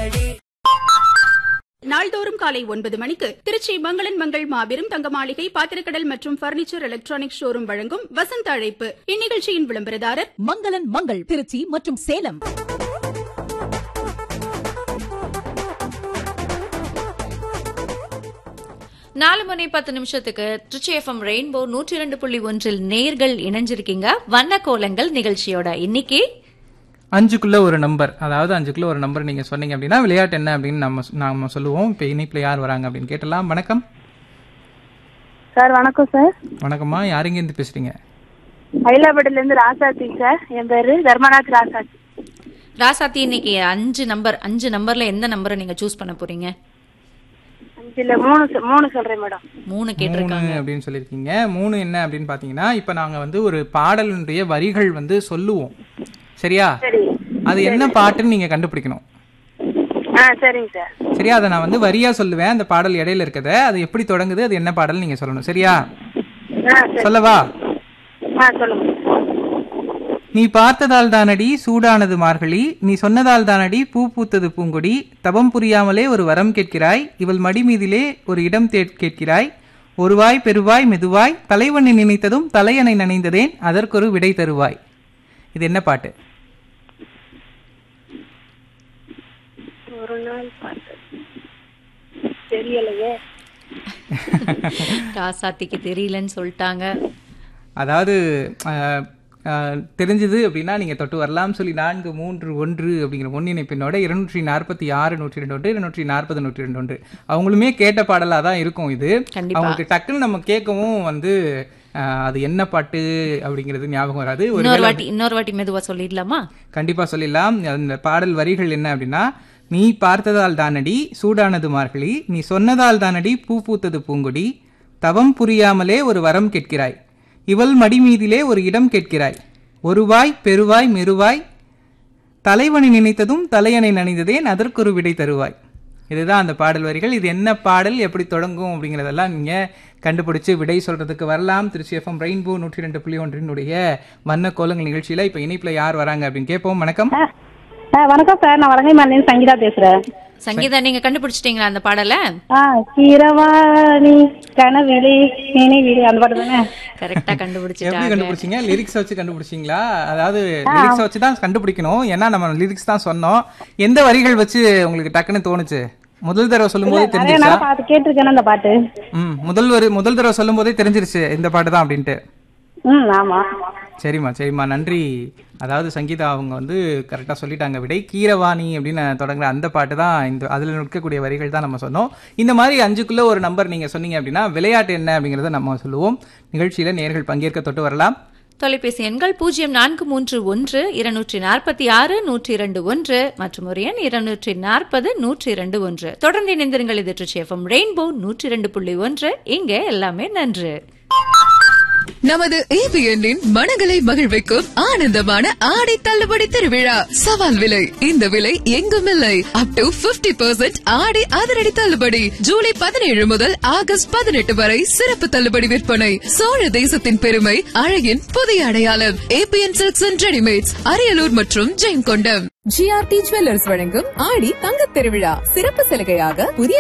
நாள்தோறும் காலை ஒன்பது மணிக்கு திருச்சி மங்களன் மங்கள் மாபெரும் தங்க மாளிகை பாத்திரக்கடல் மற்றும் பர்னிச்சர் எலக்ட்ரானிக் ஷோரூம் வழங்கும் வசந்த அழைப்பு இந்நிகழ்ச்சியின் விளம்பரதாரர் மங்களன் மங்கள் திருச்சி மற்றும் சேலம் நாலு மணி பத்து நிமிஷத்துக்கு திருச்சி எஃப்எம் ரெயின்போ நூற்றி இரண்டு புள்ளி ஒன்றில் நேர்கள் இணைஞ்சிருக்கீங்க வண்ண கோலங்கள் நிகழ்ச்சியோட இன்னைக்கு அஞ்சுக்குள்ள ஒரு நம்பர் அதாவது அஞ்சுக்குள்ள ஒரு நம்பர் நீங்க சொன்னீங்க அப்படின்னா விளையாட்டு என்ன அப்படின்னு நம்ம நாம சொல்லுவோம் இப்போ இனிப்புல யார் வராங்க அப்படின்னு கேட்டலாம் வணக்கம் சார் வணக்கம் சார் வணக்கம்மா யாருங்க இருந்து பேசுறீங்க ஹைலாபேட்டில இருந்து ராசாத்தி சார் என் பேரு தர்மநாத் ராசாத்தி ராசாத்தி இன்னைக்கு அஞ்சு நம்பர் அஞ்சு நம்பர்ல எந்த நம்பரை நீங்க சூஸ் பண்ண போறீங்க அஞ்சுல மூணு சொ- மூணு சொல்றேன் மேடம் மூணு கேட்டிருக்காங்க மூணு அப்படின்னு சொல்லியிருக்கீங்க மூணு என்ன அப்படின்னு பாத்தீங்கன்னா இப்போ நாங்க வந்து ஒரு பாடலினுடைய வரிகள் வந்து சொல்லுவோம் சரியா சரி அது என்ன பாட்டுன்னு நீங்க கண்டுபிடிக்கணும் ஆ சரிங்க சார் சரியா அதை நான் வந்து வரியா சொல்லுவேன் அந்த பாடல் இடையில இருக்கத அது எப்படி தொடங்குது அது என்ன பாடல் நீங்க சொல்லணும் சரியா ஆ சரி சொல்லவா ஆ சொல்லுங்க நீ பார்த்ததால் தானடி சூடானது மார்கழி நீ சொன்னதால் தானடி பூ பூத்தது பூங்கொடி தபம் புரியாமலே ஒரு வரம் கேட்கிறாய் இவள் மடி மீதிலே ஒரு இடம் தே- கேட்கிறாய் ஒருவாய் பெருவாய் மெதுவாய் தலைவனை நினைத்ததும் தலையணை நனைந்ததேன் அதற்கொரு விடை தருவாய் இது என்ன பாட்டு ஒரு நாள் பார்த்தேன் தெரியலையே ராசாத்திக்கு தெரியலன்னு சொல்லிட்டாங்க அதாவது அஹ், அஹ், தெரிஞ்சது அப்படின்னா நீங்க தொட்டு வரலாம் சொல்லி நான்கு மூன்று ஒன்று அப்படிங்கிற ஒன்றிணைப்பினோட இருநூற்றி நாற்பத்தி ஆறு நூற்றி ரெண்டு ஒன்று இருநூற்றி நாற்பது நூற்றி ரெண்டு ஒன்று அவங்களுமே கேட்ட பாடலா தான் இருக்கும் இது கண்டிப்பா. அவங்களுக்கு டக்குன்னு நம்ம கேட்கவும் வந்து அஹ், அது என்ன பாட்டு அப்படிங்கிறது ஞாபகம் வராது ஒரு இன்னொரு வாட்டி இன்னொரு வாட்டி மெதுவா சொல்லிடலாமா கண்டிப்பா சொல்லிடலாம் அந்த பாடல் வரிகள் என்ன அப்படின்னா நீ பார்த்ததால் தானடி சூடானது மார்கழி நீ சொன்னதால் தானடி பூ பூத்தது பூங்கொடி தவம் புரியாமலே ஒரு வரம் கேட்கிறாய் இவள் மடி மீதிலே ஒரு இடம் கேட்கிறாய் ஒருவாய் பெருவாய் மெருவாய் தலைவனை நினைத்ததும் தலையணை நனைந்ததேன் அதற்கொரு விடை தருவாய் இதுதான் அந்த பாடல் வரிகள் இது என்ன பாடல் எப்படி தொடங்கும் அப்படிங்கிறதெல்லாம் நீங்க கண்டுபிடிச்சு விடை சொல்றதுக்கு வரலாம் திருச்சி எஃப்எம் ரெயின்போ நூற்றி ரெண்டு புள்ளி ஒன்றினுடைய வண்ண கோலங்கள் நிகழ்ச்சியில இப்ப இணைப்புல யார் வராங்க அப்படின்னு கேட்போம் வணக்கம் வணக்கம் சார் நான் வடங்கை மாநிலம் சங்கீதா பேசுறேன் சங்கீதா நீங்க கண்டுபிடிச்சிட்டீங்களா அந்த பாடலை ஆ கீரவாணி கனவிலே நினைவிலே அந்த பாட்டு தானே கரெக்டா எப்படி கண்டுபிடிச்சிட்டாங்க கண்டுபிடிச்சீங்க லிரிக்ஸ் வச்சு கண்டுபிடிச்சீங்களா அதாவது லிரிக்ஸ் வச்சு தான் கண்டுபிடிக்கணும் ஏன்னா நம்ம லிரிக்ஸ் தான் சொன்னோம் எந்த வரிகள் வச்சு உங்களுக்கு டக்குன்னு தோணுச்சு முதல் தடவை சொல்லும்போதே நிறைய தெரிஞ்சிருச்சா நேரம் பார்த்து கேட்டிருக்கேன் அந்த பாட்டு ம் முதல் வரி முதல் தடவை சொல்லும் போதே தெரிஞ்சிருச்சு இந்த பாட்டு தான் அப்படின்ட்டு ம் ஆமா சரிம்மா சரிம்மா நன்றி அதாவது சங்கீதா அவங்க வந்து கரெக்டாக சொல்லிட்டாங்க விடை கீரவாணி அப்படின்னு தொடங்குற அந்த பாட்டு தான் இந்த அதில் இருக்கக்கூடிய வரிகள் தான் நம்ம சொன்னோம் இந்த மாதிரி அஞ்சுக்குள்ள ஒரு நம்பர் நீங்கள் சொன்னீங்க அப்படின்னா விளையாட்டு என்ன அப்படிங்கிறத நம்ம சொல்லுவோம் நிகழ்ச்சியில் நேர்கள் பங்கேற்க தொட்டு வரலாம் தொலைபேசி எண்கள் பூஜ்ஜியம் நான்கு மூன்று ஒன்று இருநூற்றி நாற்பத்தி ஆறு நூற்றி இரண்டு ஒன்று மற்றும் ஒரு எண் இருநூற்றி நாற்பது நூற்றி இரண்டு ஒன்று தொடர்ந்து இணைந்திருங்கள் இது ட்ரிச்சி எஃப்எம் ரெயின்போ நூற்றி இரண்டு புள்ளி ஒன்று இங்கே எல்லாமே நன்று நமது ஏபிஎன்னின் மனங்களை மகிழ்விக்கும் ஆனந்தமான ஆடை தள்ளுபடி திருவிழா சவால் விலை இந்த விலை எங்கும் இல்லை அப் டு 50% பர்சன்ட் ஆடை அதிரடி தள்ளுபடி ஜூலை பதினேழு முதல் ஆகஸ்ட் பதினெட்டு வரை சிறப்பு தள்ளுபடி விற்பனை சோழ தேசத்தின் பெருமை அழகின் புதிய அடையாளம் ABN silks and readymades Ariyalur மற்றும் ஜெயங்கொண்டம் ஜிஆர்டி ஜுவல்லர்ஸ் வழங்கும் ஆடி தங்கத் திருவிழா சிறப்பு சலுகையாக புதிய